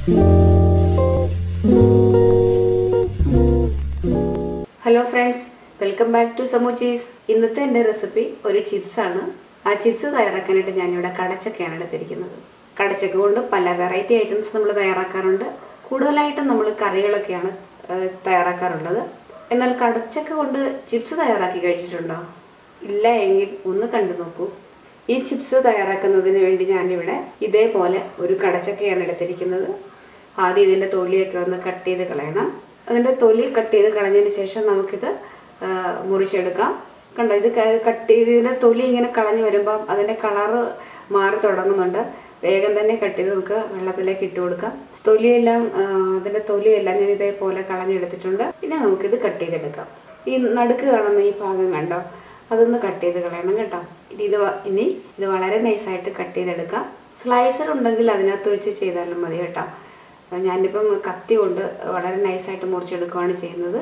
hello friends welcome back to Samu ചീസ് ഇന്നത്തെ എൻ്റെ റെസിപ്പി ഒരു ചിപ്സാണ് ആ ചിപ്സ് തയ്യാറാക്കാനായിട്ട് ഞാനിവിടെ കടച്ചക്കയാണ് എടുത്തിരിക്കുന്നത് കടച്ചക്ക കൊണ്ട് പല വെറൈറ്റി ഐറ്റംസ് നമ്മൾ തയ്യാറാക്കാറുണ്ട് കൂടുതലായിട്ടും നമ്മൾ കറികളൊക്കെയാണ് ഏഹ്, തയ്യാറാക്കാറുള്ളത് എന്നാൽ കടച്ചക്ക കൊണ്ട് ചിപ്സ് തയ്യാറാക്കി കഴിച്ചിട്ടുണ്ടോ ഇല്ല എങ്കിൽ ഒന്ന് കണ്ടു നോക്കൂ ഈ ചിപ്സ് തയ്യാറാക്കുന്നതിന് വേണ്ടി ഞാനിവിടെ ഇതേപോലെ ഒരു കടച്ചക്കയാണ് എടുത്തിരിക്കുന്നത് ആദ്യം ഇതിൻ്റെ തൊലിയൊക്കെ ഒന്ന് കട്ട് ചെയ്ത് കളയണം അതിൻ്റെ തൊലി കട്ട് ചെയ്ത് കളഞ്ഞതിന് ശേഷം നമുക്കിത് ആ, മുറിച്ചെടുക്കാം കണ്ടോ ഇത് കട്ട് ചെയ്ത് ഇതിൻ്റെ തൊലി ഇങ്ങനെ കളഞ്ഞ് വരുമ്പം അതിൻ്റെ കളറ് മാറി തുടങ്ങുന്നുണ്ട് വേഗം തന്നെ കട്ട് ചെയ്ത് നമുക്ക് വെള്ളത്തിലേക്ക് ഇട്ട് കൊടുക്കാം തൊലിയെല്ലാം ആ, അതിൻ്റെ തൊലിയെല്ലാം ഞാൻ ഇതേപോലെ കളഞ്ഞെടുത്തിട്ടുണ്ട് പിന്നെ നമുക്കിത് കട്ട് ചെയ്തെടുക്കാം ഈ നടുക്ക് കാണുന്ന ഈ ഭാഗം കണ്ടോ അതൊന്ന് കട്ട് ചെയ്ത് കളയണം കേട്ടോ ഇനി ഇത് വ- ഇനി ഇത് വളരെ നൈസായിട്ട് കട്ട് ചെയ്തെടുക്കാം സ്ലൈസർ ഉണ്ടെങ്കിൽ അതിനകത്ത് വെച്ച് ചെയ്താലും മതി കേട്ടോ ഞാനിപ്പം കത്തി കൊണ്ട് വളരെ നൈസായിട്ട് മുറിച്ചെടുക്കുകയാണ് ചെയ്യുന്നത്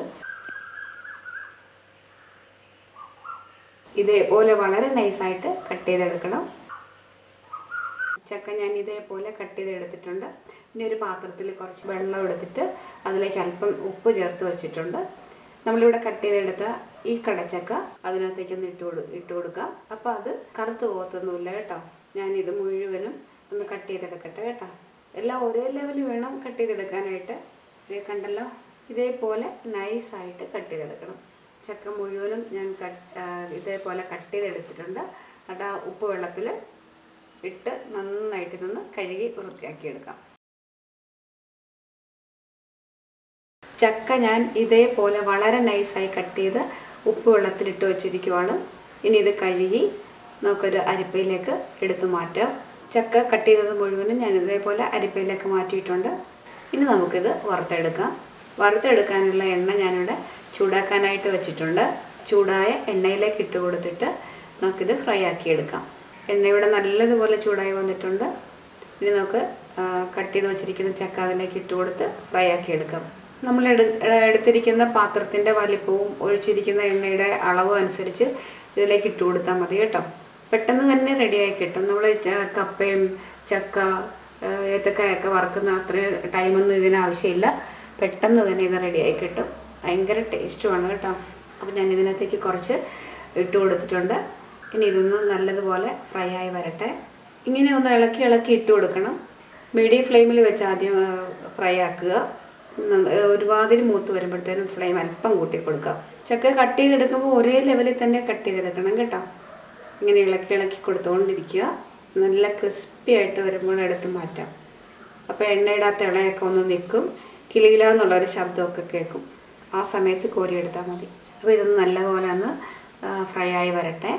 ഇതേപോലെ വളരെ നൈസായിട്ട് കട്ട് ചെയ്തെടുക്കണം ചക്ക ഞാൻ ഇതേപോലെ കട്ട് ചെയ്ത് എടുത്തിട്ടുണ്ട് ഇനി ഒരു പാത്രത്തിൽ കുറച്ച് വെള്ളം എടുത്തിട്ട് അതിലേക്ക് അല്പം ഉപ്പ് ചേർത്ത് വെച്ചിട്ടുണ്ട് നമ്മളിവിടെ കട്ട് ചെയ്തെടുത്ത ഈ കടച്ചക്ക അതിനകത്തേക്കൊന്ന് ഇട്ട് കൊടു ഇട്ട് കൊടുക്കാം അപ്പോൾ അത് കറുത്ത് പോകത്തൊന്നുമില്ല കേട്ടോ ഞാനിത് മുഴുവനും ഒന്ന് കട്ട് ചെയ്തെടുക്കട്ടെ കേട്ടോ എല്ലാം ഒരേ ലെവലിൽ വേണം കട്ട് ചെയ്തെടുക്കാനായിട്ട് ഇത് കണ്ടല്ലോ ഇതേപോലെ നൈസായിട്ട് കട്ട് ചെയ്തെടുക്കണം ചക്ക മുഴുവനും ഞാൻ കട്ട് ഇതേപോലെ കട്ട് ചെയ്തെടുത്തിട്ടുണ്ട് എന്നിട്ട് ആ ഉപ്പ് വെള്ളത്തിൽ ഇട്ട് നന്നായിട്ട് ഇതൊന്ന് കഴുകി വൃത്തിയാക്കി എടുക്കാം ചക്ക ഞാൻ ഇതേപോലെ വളരെ നൈസായി കട്ട് ചെയ്ത് ഉപ്പ് വെള്ളത്തിലിട്ട് വെച്ചിരിക്കുവാണ് ഇനി ഇത് കഴുകി നമുക്കൊരു അരിപ്പയിലേക്ക് എടുത്തു മാറ്റാം ചക്ക കട്ട് ചെയ്തത് മുഴുവനും ഞാൻ ഇതേപോലെ അരിപ്പയിലേക്ക് മാറ്റിയിട്ടുണ്ട് ഇനി നമുക്കിത് വറുത്തെടുക്കാം വറുത്തെടുക്കാനുള്ള എണ്ണ ഞാനിവിടെ ചൂടാക്കാനായിട്ട് വെച്ചിട്ടുണ്ട് ചൂടായ എണ്ണയിലേക്ക് ഇട്ട് കൊടുത്തിട്ട് നമുക്കിത് ഫ്രൈ ആക്കി എടുക്കാം എണ്ണ ഇവിടെ നല്ലതുപോലെ ചൂടായി വന്നിട്ടുണ്ട് ഇനി നമുക്ക് ആ, കട്ട് ചെയ്ത് വെച്ചിരിക്കുന്ന ചക്ക അതിലേക്ക് ഇട്ട് കൊടുത്ത് ഫ്രൈ ആക്കി എടുക്കാം നമ്മൾ എടു എടുത്തിരിക്കുന്ന പാത്രത്തിൻ്റെ വലിപ്പവും ഒഴിച്ചിരിക്കുന്ന എണ്ണയുടെ അളവും അനുസരിച്ച് ഇതിലേക്ക് ഇട്ട് കൊടുത്താൽ മതി കേട്ടോ പെട്ടെന്ന് തന്നെ റെഡിയായി കിട്ടും നമ്മൾ കപ്പയും ചക്ക ആ, ഏത്തക്കായൊക്കെ വറുക്കുന്ന അത്രയും ടൈമൊന്നും ഇതിന് ആവശ്യമില്ല പെട്ടെന്ന് തന്നെ ഇത് റെഡിയായി കിട്ടും ഭയങ്കര ടേസ്റ്റുമാണ് കേട്ടോ അപ്പോൾ ഞാൻ ഇതിനകത്തേക്ക് കുറച്ച് ഇട്ട് കൊടുത്തിട്ടുണ്ട് ഇനി ഇതൊന്ന് നല്ലതുപോലെ ഫ്രൈ ആയി വരട്ടെ ഇങ്ങനെ ഒന്ന് ഇളക്കി ഇളക്കി ഇട്ട് കൊടുക്കണം മീഡിയം ഫ്ലെയിമിൽ വെച്ച് ആദ്യം ഫ്രൈ ആക്കുക ന- ഒരുമാതിരി മൂത്ത് വരുമ്പോഴത്തേനും ഫ്ലെയിം അല്പം കൂട്ടി കൊടുക്കാം ചക്ക കട്ട് ചെയ്തെടുക്കുമ്പോൾ ഒരേ ലെവലിൽ തന്നെ കട്ട് ചെയ്തെടുക്കണം കേട്ടോ ഇങ്ങനെ ഇളക്കി ഇളക്കി കൊടുത്തുകൊണ്ടിരിക്കുക നല്ല ക്രിസ്പി ആയിട്ട് വരുമ്പോൾ എടുത്ത് മാറ്റാം അപ്പോൾ എണ്ണയുടെ ആ തിളയൊക്കെ ഒന്ന് നിൽക്കും കിളികില എന്നുള്ളൊരു ശബ്ദമൊക്കെ കേൾക്കും ആ സമയത്ത് കോരിയെടുത്താൽ മതി അപ്പോൾ ഇതൊന്ന് നല്ലപോലെ ഒന്ന് ഫ്രൈ ആയി വരട്ടെ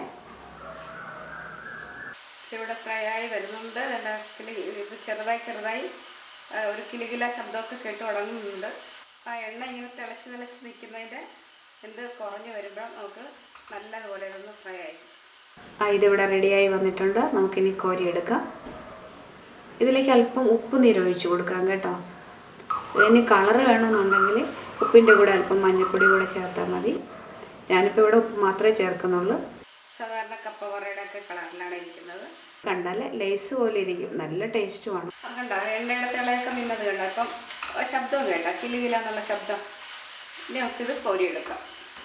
ഇവിടെ ഫ്രൈ ആയി വരുന്നുണ്ട് നല്ല കിളി ഇത് ചെറുതായി ചെറുതായി ആ, ഒരു കിലുകില ശബ്ദമൊക്കെ കേട്ട് തുടങ്ങുന്നുണ്ട് ആ എണ്ണ ഇങ്ങനെ തിളച്ച് തിളച്ച് നിൽക്കുന്നതിൻ്റെ എന്ത് കുറഞ്ഞ് വരുമ്പോൾ നമുക്ക് നല്ലതുപോലെ ഇതൊന്ന് ഫ്രൈ ആയി ആ ഇതിവിടെ റെഡിയായി വന്നിട്ടുണ്ട് നമുക്കിനി കോരിയെടുക്കാം ഇതിലേക്ക് അല്പം ഉപ്പ് നീരൊഴിച്ച് കൊടുക്കാം കേട്ടോ ഇതിന് കളറ് വേണമെന്നുണ്ടെങ്കിൽ ഉപ്പിൻ്റെ കൂടെ അല്പം മഞ്ഞൾപ്പൊടി കൂടെ ചേർത്താൽ മതി ഞാനിപ്പോൾ ഇവിടെ ഉപ്പ് മാത്രമേ ചേർക്കുന്നുള്ളൂ സാധാരണ കപ്പ വറയുടെ ഒക്കെ കളറിലാണ് ഇരിക്കുന്നത് കണ്ടാൽ ലേസ് പോലെ ഇരിക്കും നല്ല ടേസ്റ്റുമാണ് കണ്ടോ എണ്ണയുടെ തിളയൊക്കെ നിന്നത് കണ്ടോ അപ്പം ആ ശബ്ദവും കേട്ടോ കിലുകില എന്നുള്ള ശബ്ദം ഇനി നമുക്കിത് കോരിയെടുക്കാം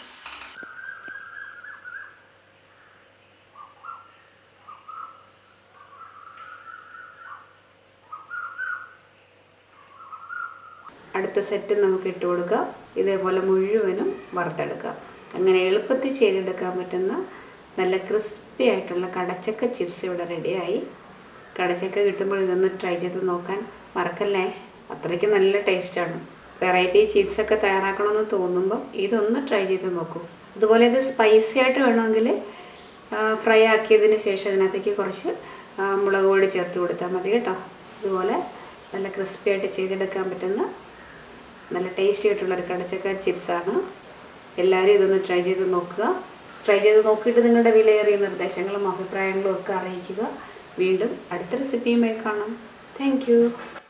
അടുത്ത സെറ്റ് നമുക്ക് ഇട്ട് കൊടുക്കാം ഇതേപോലെ മുഴുവനും വറുത്തെടുക്കാം അങ്ങനെ എളുപ്പത്തിൽ ചെയ്തെടുക്കാൻ പറ്റുന്ന നല്ല ക്രിസ്പി ആയിട്ടുള്ള കടച്ചക്ക ചിപ്സ് ഇവിടെ റെഡിയായി കടച്ചക്ക കിട്ടുമ്പോൾ ഇതൊന്ന് ട്രൈ ചെയ്ത് നോക്കാൻ മറക്കല്ലേ അത്രയ്ക്ക് നല്ല ടേസ്റ്റാണ് വെറൈറ്റി ചിപ്സൊക്കെ തയ്യാറാക്കണമെന്ന് തോന്നുമ്പോൾ ഇതൊന്ന് ട്രൈ ചെയ്ത് നോക്കൂ അതുപോലെ ഇത് സ്പൈസി ആയിട്ട് വേണമെങ്കിൽ ഫ്രൈ ആക്കിയതിന് ശേഷം ഇതിനകത്തേക്ക് കുറച്ച് ആ, മുളക് പൊടി ചേർത്ത് കൊടുത്താൽ മതി കേട്ടോ ഇതുപോലെ നല്ല ക്രിസ്പി ആയിട്ട് ചെയ്തെടുക്കാൻ പറ്റുന്ന നല്ല ടേസ്റ്റി ആയിട്ടുള്ള ഒരു കടച്ചക്ക ചിപ്സാണ് എല്ലാവരും ഇതൊന്ന് ട്രൈ ചെയ്ത് നോക്കുക ട്രൈ ചെയ്ത് നോക്കിയിട്ട് നിങ്ങളുടെ വിലയേറിയ നിർദ്ദേശങ്ങളും അഭിപ്രായങ്ങളും ഒക്കെ അറിയിക്കുക വീണ്ടും അടുത്ത റെസിപ്പിയുമായി കാണാം താങ്ക്